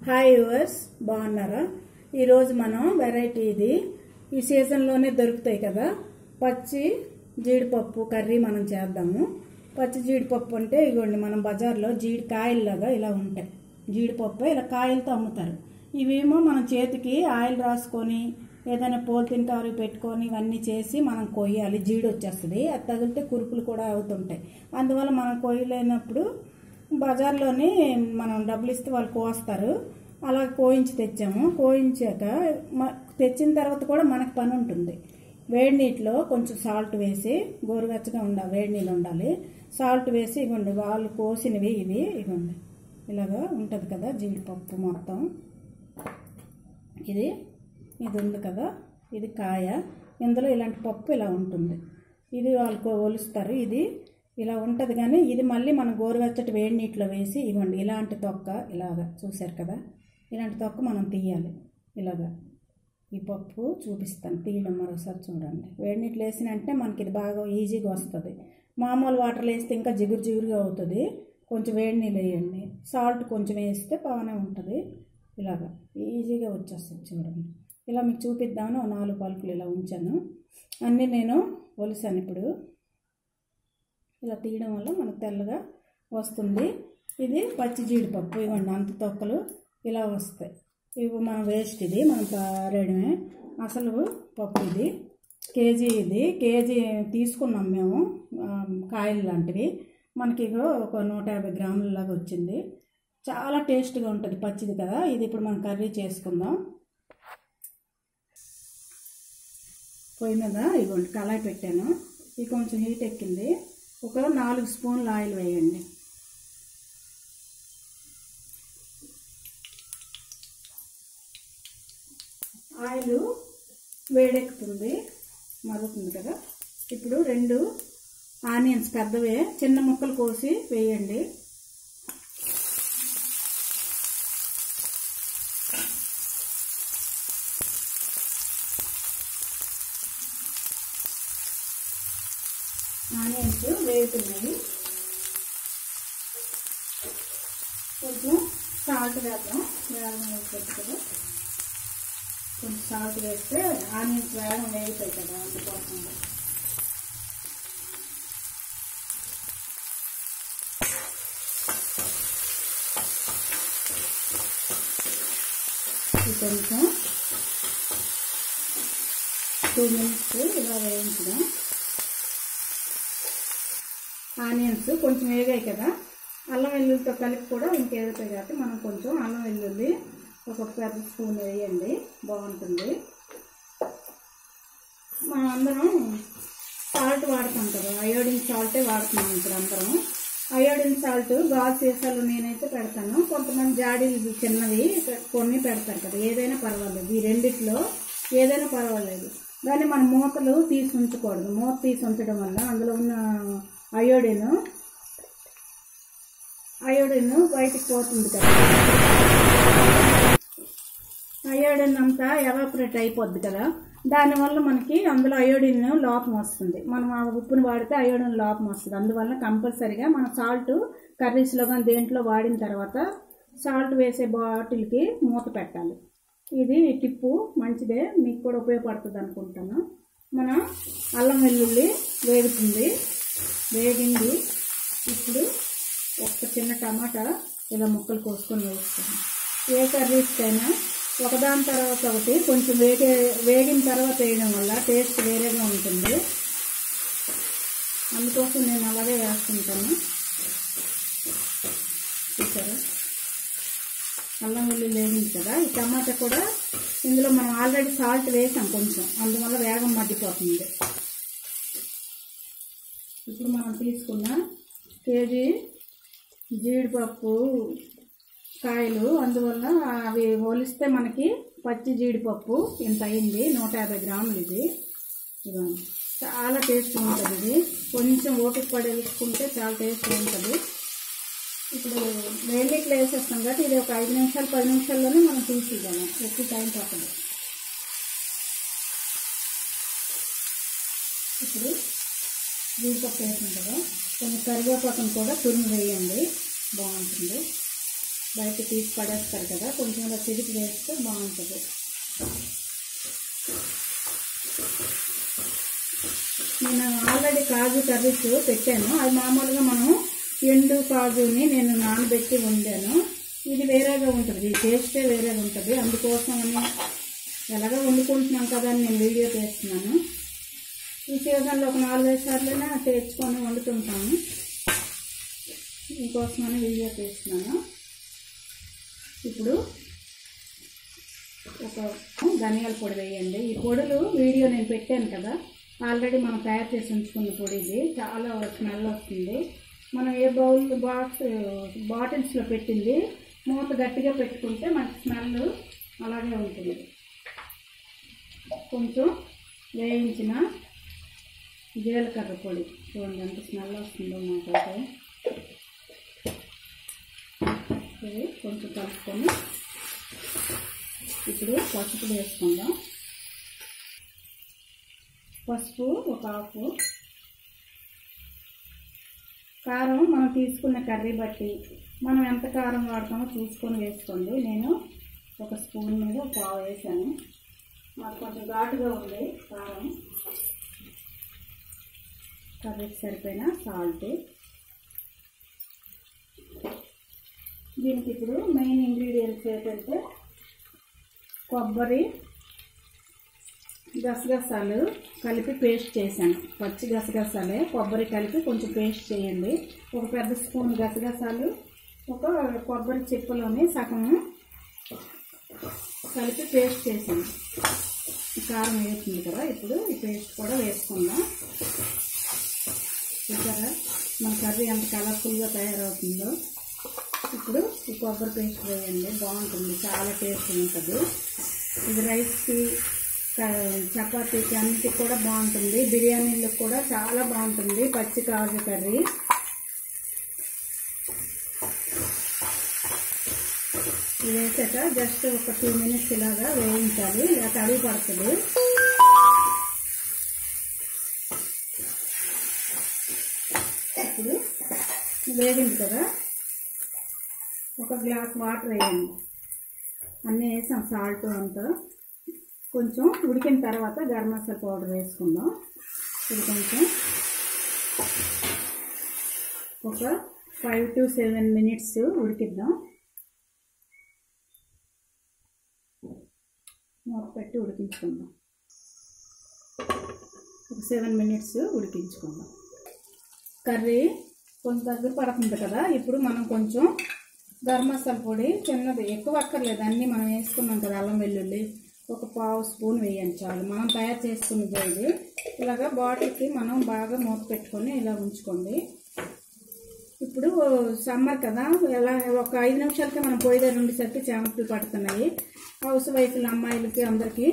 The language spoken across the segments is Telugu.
హాయ్ యువర్స్ బాగున్నారా ఈరోజు మనం వెరైటీ ఇది ఈ సీజన్లోనే దొరుకుతాయి కదా పచ్చి జీడిపప్పు కర్రీ మనం చేద్దాము పచ్చి జీడిపప్పు అంటే ఇగోండి మనం బజార్లో జీడి కాయల్లాగా ఇలా ఉంటాయి జీడిపప్పు ఇలా కాయలతో అమ్ముతారు ఇవేమో మనం చేతికి ఆయిల్ రాసుకొని ఏదైనా పోలిథిన్ కవర్ పెట్టుకొని ఇవన్నీ చేసి మనం కొయ్యాలి జీడి వచ్చేస్తుంది అది తగిలితే కురుపులు కూడా అవుతుంటాయి అందువల్ల మనం కొయ్యలేనప్పుడు బజార్లోని మనం డబ్బులు ఇస్తే వాళ్ళు కోస్తారు అలా కోయించి తెచ్చాము కోయించాక మ- తెచ్చిన తర్వాత కూడా మనకు పని ఉంటుంది వేడి నీటిలో కొంచెం సాల్ట్ వేసి గోరువెచ్చగా ఉండాలి వేడి నీళ్ళు ఉండాలి సాల్ట్ వేసి ఇవ్వండి వాళ్ళు కోసినవి ఇవి ఇవ్వండి ఇలాగా ఉంటుంది కదా జీడిపప్పు మొత్తం ఇది ఇది ఉంది కదా ఇది కాయ ఇందులో ఇలాంటి పప్పు ఇలా ఉంటుంది ఇది వాళ్ళకు ఒలుస్తారు ఇది ఇలా ఉంటుంది కానీ ఇది మళ్ళీ మనం గోరువెచ్చటి వేడి నీటిలో వేసి ఇవ్వండి ఇలాంటి తొక్క ఇలాగా చూశారు కదా ఇలాంటి తొక్క మనం తీయాలి ఇలాగా ఈ పప్పు చూపిస్తాను తీయడం మరోసారి చూడండి వేడి నీటిలో వేసిన అంటే మనకి ఇది బాగా ఈజీగా వస్తుంది మామూలు వాటర్లో వేస్తే ఇంకా జిగురు జిగురుగా అవుతుంది కొంచెం వేడి నీళ్ళు వేయండి సాల్ట్ కొంచెం వేస్తే బాగానే ఉంటుంది ఇలాగా ఈజీగా వచ్చేస్తుంది చూడండి ఇలా మీకు చూపిద్దామని ఓ నాలుగు పలుకులు ఇలా ఉంచాను అన్నీ నేను ఒలిసాను ఇప్పుడు ఇలా తీయడం వల్ల మనకు తెల్లగా వస్తుంది ఇది పచ్చి జీడిపప్పు ఇవ్వండి అంత తొక్కలు ఇలా వస్తాయి ఇవి మనం వేస్ట్ ఇది మనం పారేయడమే అసలు పప్పు ఇది కేజీ ఇది కేజీ తీసుకున్నాం మేము ఆ, కాయలు లాంటివి మనకి ఇగో ఒక నూట యాభై గ్రాముల లాగా వచ్చింది చాలా టేస్ట్గా ఉంటుంది పచ్చిది కదా ఇది ఇప్పుడు మనం కర్రీ చేసుకుందాం పొయ్యి మీద ఇదిగోండి కళాయి పెట్టాను ఇది కొంచెం హీట్ ఎక్కింది ఒక నాలుగు స్పూన్లు ఆయిల్ వేయండి ఆయిల్ వేడెక్కుతుంది మరుగుతుంది కదా ఇప్పుడు రెండు ఆనియన్స్ పెద్దవే చిన్న ముక్కలు కోసి వేయండి ఆనియన్స్ వేగుతున్నాయి కొంచెం సాల్ట్ వేద్దాం వేగం వేస్తుంది కదా కొంచెం సాల్ట్ వేస్తే ఆనియన్స్ వేగం వేగుతాయి కదా అందుకోసం ఇది కొంచెం టూ మినిట్స్ ఇలా వేయించడం ఆనియన్స్ కొంచెం వేగాయి కదా అల్లం వెల్లుల్లితో కలిపి కూడా ఇంకేగుతాయి కాబట్టి మనం కొంచెం అల్లం వెల్లుల్లి ఒక పెద్ద స్పూన్ వేయండి బాగుంటుంది మనం అందరం సాల్ట్ వాడతాం కదా అయోడిన్ సాల్టే వాడుతున్నాం ఇప్పుడు అందరం అయోడిన్ సాల్ట్ గాజు సీసాలు నేనైతే పెడతాను కొంతమంది జాడీలు చిన్నవి కొన్ని పెడతారు కదా ఏదైనా పర్వాలేదు ఈ రెండిట్లో ఏదైనా పర్వాలేదు దాన్ని మనం మూతలు తీసి ఉంచకూడదు మూత తీసి ఉంచడం వల్ల అందులో ఉన్న అయోడిన్ అయోడిన్ బయటికి పోతుంది కదా అయోడిన్ అంతా ఎవాపరేట్ అయిపోద్ది కదా దానివల్ల మనకి అందులో అయోడిన్ లోపం వస్తుంది మనం ఆ ఉప్పుని వాడితే అయోడిన్ లోపం వస్తుంది అందువల్ల కంపల్సరిగా మన సాల్ట్ కర్రీస్లో కానీ దేంట్లో వాడిన తర్వాత సాల్ట్ వేసే బాటిల్కి మూత పెట్టాలి ఇది టిప్పు మంచిదే మీకు కూడా ఉపయోగపడుతుంది అనుకుంటాను మన అల్లం వెల్లుల్లి వేగుతుంది వేగింది ఇప్పుడు ఒక చిన్న టమాటా ఇలా ముక్కలు కోసుకొని వేస్తాను ఏ కర్రీస్కైనా ఒకదాని తర్వాత ఒకటి కొంచెం వేగే వేగిన తర్వాత వేయడం వల్ల టేస్ట్ వేరేగా ఉంటుంది అందుకోసం నేను అలాగే వేస్తుంటాను చూసారా అల్లం వెల్లుల్లి వేగింది కదా ఈ టమాటా కూడా ఇందులో మనం ఆల్రెడీ సాల్ట్ వేసాం కొంచెం అందువల్ల వేగం మగ్గిపోతుంది ఇప్పుడు మనం తీసుకున్న కేజీ జీడిపప్పు కాయలు అందువల్ల అవి పోలిస్తే మనకి పచ్చి జీడిపప్పు ఇంత అయింది నూట యాభై గ్రాములు ఇది ఇదిగోండి చాలా టేస్ట్ ఉంటుంది ఇది కొంచెం ఓపిక పడి వేసుకుంటే చాలా టేస్ట్ ఉంటుంది ఇప్పుడు వేడినీటిలో వేసేస్తాం కాబట్టి ఇది ఒక ఐదు నిమిషాలు పది నిమిషాల్లోనే మనం తీసేయగలం ఎక్కువ టైం పట్టదు ఇప్పుడు జీడిపప్పు వేసాం కదా కొంచెం కరివేపాకును కూడా తురిమి వేయండి బాగుంటుంది బయట తీసి పడేస్తారు కదా కొంచెం ఇలా తిరిగి వేస్తే బాగుంటుంది నేను ఆల్రెడీ కాజు కర్రీస్ పెట్టాను అది మామూలుగా మనం ఎండు కాజుని నేను నానబెట్టి వండాను ఇది వేరేగా ఉంటుంది టేస్టే వేరేగా ఉంటుంది అందుకోసం అని ఎలాగో వండుకుంటున్నాం కదా అని నేను వీడియో చేస్తున్నాను ఈ సీజన్లో ఒక నాలుగైదు సార్లైనా తెచ్చుకొని వండుతుంటాము మీకోసమని వీడియో చేస్తున్నాను ఇప్పుడు ఒక ధనియాల పొడి వేయండి ఈ పొడులు వీడియో నేను పెట్టాను కదా ఆల్రెడీ మనం తయారు చేసి ఉంచుకున్న పొడి ఇది చాలా స్మెల్ వస్తుంది మనం ఏ బౌల్ బాక్స్ బాటిల్స్లో పెట్టింది మూత గట్టిగా పెట్టుకుంటే మనకి స్మెల్ అలాగే ఉంటుంది కొంచెం వేయించిన జీలకర్ర పొడి చూడండి ఎంత స్మెల్ వస్తుందో నాకైతే ఇది కొంచెం కలుపుకొని ఇప్పుడు పసుపు వేసుకుందాం పసుపు ఒక ఆకు కారం మనం తీసుకున్న కర్రీ బట్టి మనం ఎంత కారం వాడతామో చూసుకొని వేసుకోండి నేను ఒక స్పూన్ మీద ఒక పావు వేసాను మాకు కొంచెం ఘాటుగా ఉంది కారం కర్రీకి సరిపోయిన సాల్ట్ దీనికి ఇప్పుడు మెయిన్ ఇంగ్రీడియంట్స్ ఏంటంటే కొబ్బరి గసగసాలు కలిపి పేస్ట్ చేశాను పచ్చి గసగసాలే కొబ్బరి కలిపి కొంచెం పేస్ట్ చేయండి ఒక పెద్ద స్పూన్ గసగసాలు ఒక కొబ్బరి చిప్పలోని సగం కలిపి పేస్ట్ చేశాను కారం వేస్తుంది కదా ఇప్పుడు ఈ పేస్ట్ కూడా వేసుకుందాం చూసారా మన కర్రీ ఎంత కలర్ఫుల్గా తయారవుతుందో ఇప్పుడు ఈ కొబ్బరి పేస్ట్ వేయండి బాగుంటుంది చాలా టేస్ట్ ఉంటుంది ఇది రైస్కి చపాతీకి అన్నిటికి కూడా బాగుంటుంది బిర్యానీలకు కూడా చాలా బాగుంటుంది పచ్చి కాజు కర్రీ ఇది వేసాక జస్ట్ ఒక టూ మినిట్స్ ఇలాగా వేయించాలి ఇలా తడి పడుతుంది ఇప్పుడు వేగింది కదా ఒక గ్లాస్ వాటర్ వేయండి అన్నీ వేసాం సాల్ట్ అంతా కొంచెం ఉడికిన తర్వాత గరం మసాలా పౌడర్ వేసుకుందాం ఇది కొంచెం ఒక ఫైవ్ టు సెవెన్ మినిట్స్ ఉడికిద్దాం మూత పెట్టి ఉడికించుకుందాం ఒక సెవెన్ మినిట్స్ ఉడికించుకుందాం కర్రీ కొంచెం దగ్గర పడుతుంది కదా ఇప్పుడు మనం కొంచెం గరం మసాలా పొడి చిన్నది ఎక్కువ అక్కర్లేదు అన్నీ మనం వేసుకున్నాం కదా అల్లం వెల్లుల్లి ఒక పావు స్పూన్ వేయండి చాలు మనం తయారు చేసుకున్నది ఇది ఇలాగా బాటిల్కి మనం బాగా మూత పెట్టుకొని ఇలా ఉంచుకోండి ఇప్పుడు సమ్మర్ కదా ఎలా ఒక ఐదు నిమిషాలకి మనం పొయ్యి దగ్గర ఉండేసరికి చెమటలు పడుతున్నాయి హౌస్ వైఫ్ల అమ్మాయిలకి అందరికీ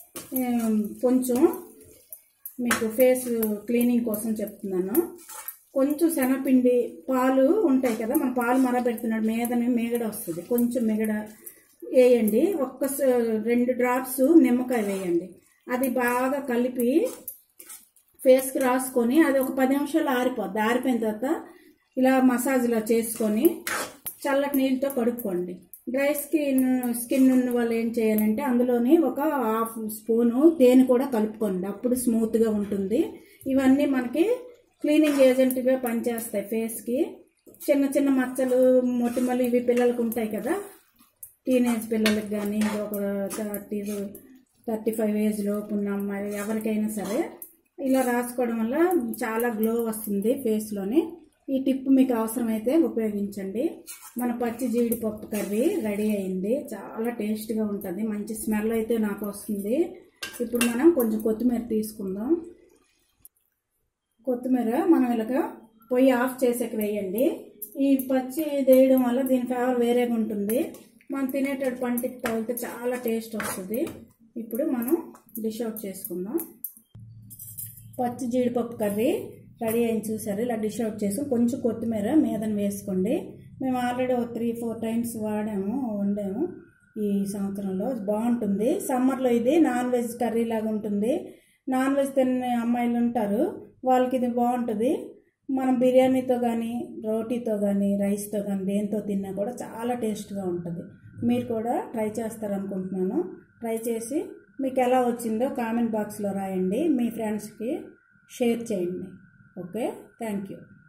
కొంచెం మీకు ఫేస్ క్లీనింగ్ కోసం చెప్తున్నాను కొంచెం శనగపిండి పాలు ఉంటాయి కదా మన పాలు మరబెడుతున్నాడు మీదనే మేగడ వస్తుంది కొంచెం మిగడ వేయండి ఒక్క రెండు డ్రాప్స్ నిమ్మకాయ వేయండి అది బాగా కలిపి ఫేస్కి రాసుకొని అది ఒక పది నిమిషాలు ఆరిపోద్ది ఆరిపోయిన తర్వాత ఇలా మసాజ్లా చేసుకొని చల్లటి నీళ్ళతో కడుక్కోండి డ్రై స్కిన్ స్కిన్ ఉన్న వాళ్ళు ఏం చేయాలంటే అందులోని ఒక హాఫ్ స్పూను తేనె కూడా కలుపుకోండి అప్పుడు స్మూత్గా ఉంటుంది ఇవన్నీ మనకి క్లీనింగ్ ఏజెంట్గా పనిచేస్తాయి ఫేస్కి చిన్న చిన్న మచ్చలు మొటిమలు ఇవి పిల్లలకు ఉంటాయి కదా టీనేజ్ పిల్లలకి కానీ ఒక థర్టీ థర్టీ ఫైవ్ ఏజ్ లోపు ఉన్న అమ్మాయి ఎవరికైనా సరే ఇలా రాసుకోవడం వల్ల చాలా గ్లో వస్తుంది ఫేస్లోని ఈ టిప్ మీకు అవసరమైతే ఉపయోగించండి మన పచ్చి జీడిపప్పు కర్రీ రెడీ అయింది చాలా టేస్ట్గా ఉంటుంది మంచి స్మెల్ అయితే నాకు వస్తుంది ఇప్పుడు మనం కొంచెం కొత్తిమీర తీసుకుందాం కొత్తిమీర మనం ఇలాగ పొయ్యి ఆఫ్ చేసాక వేయండి ఈ పచ్చి వేయడం వల్ల దీని ఫ్లేవర్ వేరేగా ఉంటుంది మనం తినేటప్పుడు పంటికి తగిలితే చాలా టేస్ట్ వస్తుంది ఇప్పుడు మనం డిష్ అవుట్ చేసుకుందాం పచ్చి జీడిపప్పు కర్రీ రెడీ అయింది చూసారు ఇలా డిష్ అవుట్ చేసుకుని కొంచెం కొత్తిమీర మీదన వేసుకోండి మేము ఆల్రెడీ ఒక త్రీ ఫోర్ టైమ్స్ వాడాము వండాము ఈ సంవత్సరంలో బాగుంటుంది సమ్మర్లో ఇది నాన్ వెజ్ కర్రీ లాగా ఉంటుంది నాన్ వెజ్ తినే అమ్మాయిలు ఉంటారు వాళ్ళకి ఇది బాగుంటుంది మనం బిర్యానీతో కానీ రోటీతో కానీ రైస్తో కానీ దేంతో తిన్నా కూడా చాలా టేస్ట్గా ఉంటుంది మీరు కూడా ట్రై చేస్తారనుకుంటున్నాను ట్రై చేసి మీకు ఎలా వచ్చిందో కామెంట్ బాక్స్లో రాయండి మీ ఫ్రెండ్స్కి షేర్ చేయండి ఓకే థ్యాంక్ యూ